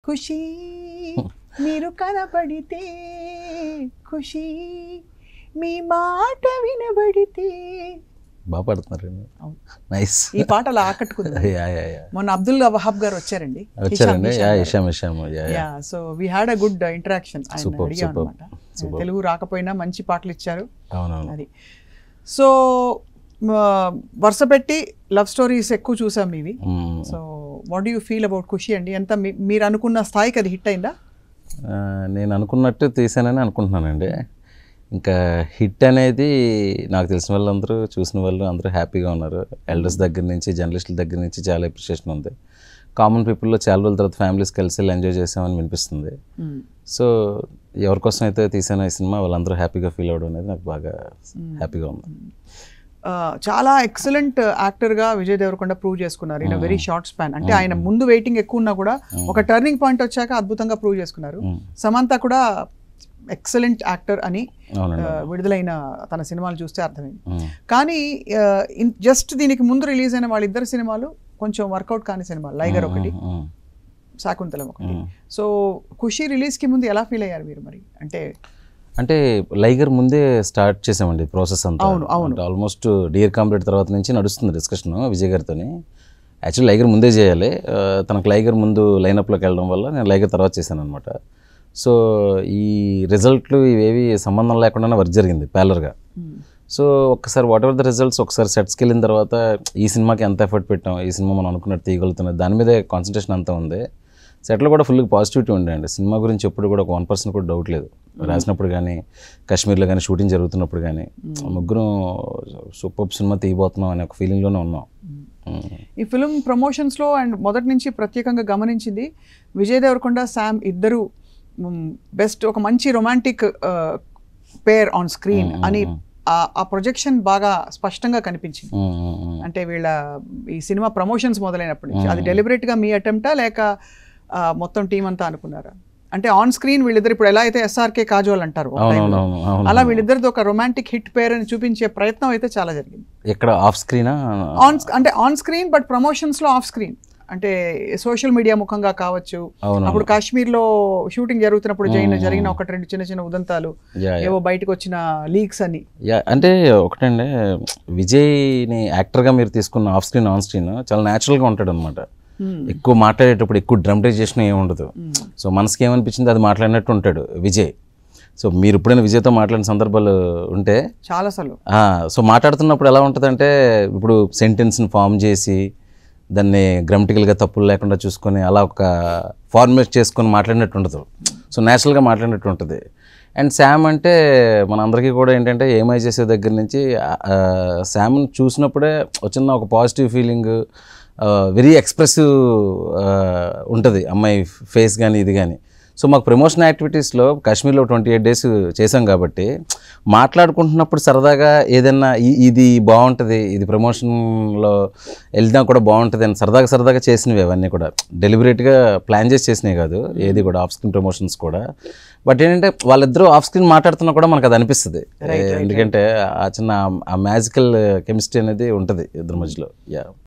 ఖుషి మీరు కనబడితే ఖుషి మీ మాట వినబడితే బాగా పాడుతున్నారండి అవును. నైస్ ఈ పాట అలా ఆకట్టుకుంది యా యా యా మొన్న అబ్దుల్ వహాబ్ గారు వచ్చారండి వచ్చారండి హిషామ్ యా గారు. Hesham Hesham yeah yeah yeah so we had a good interaction ఆయన Superb, అడిగాం superb, అనమాట superb. తెలుగు రాకపోయినా మంచి పాటలు ఇచ్చారు అవునవును అది సో వరుస పెట్టి లవ్ స్టోరీస్ ఎక్కువ చూసాం మీవి hmm. So what you feel about Kushi అండి ఎంత మీ- మీరు అనుకున్న స్థాయికి అది హిట్ అయిందా ఆ, నేను అనుకున్నట్టు తీసానని అనుకుంటున్నానండి ఇంకా హిట్ అనేది నాకు తెలిసిన వాళ్ళందరూ చూసిన వాళ్ళు అందరూ హ్యాపీగా ఉన్నారు ఎల్డర్స్ దగ్గర నుంచి జర్నలిస్టుల దగ్గర నుంచి చాలా అప్రిషియేషన్ ఉంది కామన్ పీపుల్లో చాలా రోజుల తర్వాత ఫ్యామిలీస్ కలిసి వెళ్ళి ఎంజాయ్ చేసామని వినిపిస్తుంది సో ఎవరి కోసం అయితే తీసానో ఈ సినిమా వాళ్ళందరూ హ్యాపీగా ఫీల్ అవ్వడం అనేది నాకు బాగా హ్యాపీగా ఉంది ఆ, చాలా ఎక్సలెంట్ యాక్టర్గా విజయ్ దేవరకొండ ప్రూవ్ చేసుకున్నారు ఇన్ వెరీ షార్ట్ స్పాన్ అంటే ఆయన ముందు వెయిటింగ్ ఎక్కువ ఉన్నా కూడా ఒక టర్నింగ్ పాయింట్ వచ్చాక అద్భుతంగా ప్రూవ్ చేసుకున్నారు మ్మ్. సమంత కూడా ఎక్సలెంట్ యాక్టర్ అని అవునండి ఆ, విడుదలైన తన సినిమాలు చూస్తే అర్థమైంది మ్మ్. కానీ జస్ట్ దీనికి ముందు రిలీజ్ అయిన వాళ్ళిద్దరు సినిమాలు కొంచెం వర్కౌట్ కాని సినిమాలు లైగర్ ఒకటి మ్మ్. శాకుంతలం ఒకటి మ్మ్. సో ఖుషి రిలీజ్కి ముందు ఎలా ఫీల్ అయ్యారు మీరు మరి అంటే అంటే లైగర్ ముందే స్టార్ట్ చేసామండి ప్రాసెస్ అంతా అవును, అవును. ఆల్మోస్ట్ డియర్ కాంప్లీట్ తర్వాత నుంచి నడుస్తుంది డిస్కషన్ విజయ్ గారితో యాక్చువల్లీ లైగర్ ముందే చేయాలి ఆ, తనకు లైగర్ ముందు లైనప్లోకి వెళ్ళడం వల్ల నేను లైగర్ తర్వాత చేశాను అనమాట సో ఈ రిజల్ట్లు ఇవేవి సంబంధం లేకుండానే వర్క్ జరిగింది ప్యాలర్గా సో ఒక్కసారి వాట్ ఎవర్ ద రిజల్ట్స్ ఒకసారి సెట్స్కి వెళ్ళిన తర్వాత ఈ సినిమాకి ఎంత ఎఫర్ట్ పెట్టాం ఈ సినిమా మనం అనుకున్నట్టు తీయగలుగుతున్నది దాని మీదే కాన్సన్ట్రేషన్ అంతా ఉంది సెట్లో కూడా ఫుల్ పాజిటివిటీ ఉండండి సినిమా గురించి ఎప్పుడు కూడా ఒక వన్ పర్సెంట్ కూడా డౌట్ లేదు రాసినప్పుడు కానీ కాశ్మీర్లో కానీ షూటింగ్ జరుగుతున్నప్పుడు కానీ ముగ్గురు సూపర్ సినిమా తీయబోతున్నాం అనే ఒక ఫీలింగ్లోనే ఉన్నాం మ్మ్. ఈ ఫిలిం ప్రమోషన్స్లో అండ్ మొదటి నుంచి ప్రత్యేకంగా గమనించింది విజయ్ దేవరకొండ శామ్ ఇద్దరు బెస్ట్ ఒక మంచి రొమాంటిక్ పేర్ ఆన్ స్క్రీన్ అని ఆ- ఆ ప్రొజెక్షన్ బాగా స్పష్టంగా కనిపించింది మ్మ్, మ్మ్, మ్మ్. అంటే వీళ్ళ ఈ సినిమా ప్రమోషన్స్ మొదలైనప్పటి నుంచి అది డెలిబరేట్గా మీ అటెంప్టా లేక ఆ, మొత్తం టీం అంతా అనుకున్నారా అంటే ఆన్ స్క్రీన్ వీళ్ళిద్దరు ఇప్పుడు ఎలా అయితే ఎస్ఆర్కే కాజోల్ అంటారు ఒక time లో. అవునవును అవును అలా వీళ్ళిద్దరిది ఒక రొమాంటిక్ హిట్ పేర్ అని చూపించే ప్రయత్నం అయితే చాలా జరిగింది ఎక్కడ ఆఫ్ స్క్రీనా ఆన్ అంటే ఆన్ స్క్రీన్ బట్ ప్రమోషన్స్ లో ఆఫ్ స్క్రీన్ అంటే సోషల్ మీడియా ముఖంగా కావచ్చు అవును అప్పుడు కాశ్మీర్ లో షూటింగ్ జరుగుతున్నప్పుడు జరిగిన జరిగిన ఒకటి రెండు చిన్న చిన్న ఉదంతాలు యా యా ఏవో బయటకు వచ్చిన లీక్స్ అని యా అంటే ఒకటండి విజయ్ని యాక్టర్గా మీరు తీసుకున్న ఆఫ్ స్క్రీన్ ఆన్ స్క్రీన్ చాలా న్యాచురల్గా ఉంటాడు అనమాట Hmm. ఎక్కువ మాట్లాడేటప్పుడు ఎక్కువ డ్రమటైజేషన్ ఏమి ఉండదు సో మనసుకి ఏమనిపించింది అది మాట్లాడినట్టు ఉంటాడు విజయ్ సో మీరు ఎప్పుడైనా విజయ్తో మాట్లాడిన సందర్భాలు ఉంటే చాలా అసలు ఆ, సో మాట్లాడుతున్నప్పుడు ఎలా ఉంటుందంటే ఇప్పుడు సెంటెన్స్ని ఫామ్ చేసి దాన్ని గ్రామటికల్గా తప్పులు లేకుండా చూసుకొని అలా ఒక ఫార్మేట్ చేసుకొని మాట్లాడినట్టు ఉండదు సో న్యాచురల్గా మాట్లాడినట్టు ఉంటుంది అండ్ శామ్ అంటే మనందరికీ కూడా ఏంటంటే ఏమై చేసే దగ్గర నుంచి శామ్ని చూసినప్పుడే వచ్చిన ఒక పాజిటివ్ ఫీలింగ్ వెరీ ఎక్స్ప్రెసివ్ ఉంటుంది అమ్మాయి ఫేస్ కానీ ఇది కానీ సో మాకు ప్రమోషన్ యాక్టివిటీస్లో కాశ్మీర్లో ట్వంటీ ఎయిట్ డేస్ చేసాం కాబట్టి మాట్లాడుకుంటున్నప్పుడు సరదాగా ఏదైనా ఈ- ఇది బాగుంటుంది ఇది ప్రమోషన్లో వెళ్దాం కూడా బాగుంటుంది అని సరదాగా సరదాగా చేసినవి అవన్నీ కూడా డెలిబరేట్గా ప్లాన్ చేసి చేసినవి కాదు ఏది కూడా ఆఫ్ స్క్రీన్ ప్రమోషన్స్ కూడా బట్ ఏంటంటే వాళ్ళిద్దరూ ఆఫ్ స్క్రీన్ మాట్లాడుతున్నా కూడా మనకు అది అనిపిస్తుంది ఎందుకంటే ఆ చిన్న ఆ మ్యాజికల్ కెమిస్ట్రీ అనేది ఉంటుంది ఇద్దరి మధ్యలో యా